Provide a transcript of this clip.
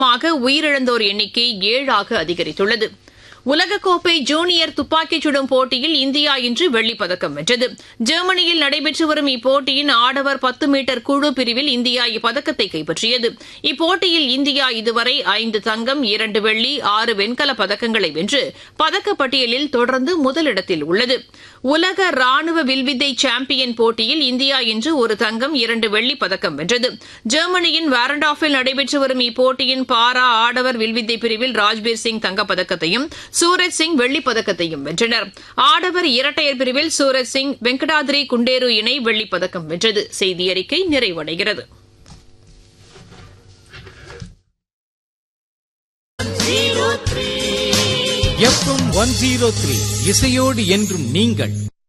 காரணமாக உயிரிழந்தோர் எண்ணிக்கை ஏழாக அதிகரித்துள்ளது உலகக்கோப்பை ஜூனியர் துப்பாக்கிச் சுடும் போட்டியில் இந்தியா இன்று வெள்ளிப்பதக்கம் வென்றது ஜெர்மனியில் நடைபெற்று வரும் இப்போட்டியின் ஆடவர் பத்து மீட்டர் குழு பிரிவில் இந்தியா இப்பதக்கத்தை கைப்பற்றியது இப்போட்டியில் இந்தியா இதுவரை ஐந்து தங்கம் இரண்டு வெள்ளி ஆறு வெண்கலப் பதக்கங்களை வென்று பதக்கப்பட்டியலில் தொடர்ந்து முதலிடத்தில் உள்ளது உலக ராணுவ வில்வித்தை சாம்பியன் போட்டியில் இந்தியா இன்று ஒரு தங்கம் இரண்டு வெள்ளிப் பதக்கம் வென்றது ஜெர்மனியின் வாரண்டாஃபில் நடைபெற்று வரும் இப்போட்டியின் பாரா ஆடவர் வில்வித்தை பிரிவில் ராஜ்பீர் சிங் தங்கப்பதக்கத்தையும் சூரஜ் சிங் வெள்ளிப் பதக்கத்தையும் வென்றனர் ஆடவர் இரட்டையர் பிரிவில் சூரஜ் சிங் வெங்கடாதிரி குண்டேரு இணை வெள்ளிப் பதக்கம் வென்றது செய்தி அறிக்கை நிறைவடைகிறது எஃப்எம் ஒன் ஜீரோ த்ரீ இசையோடு என்றும் நீங்கள்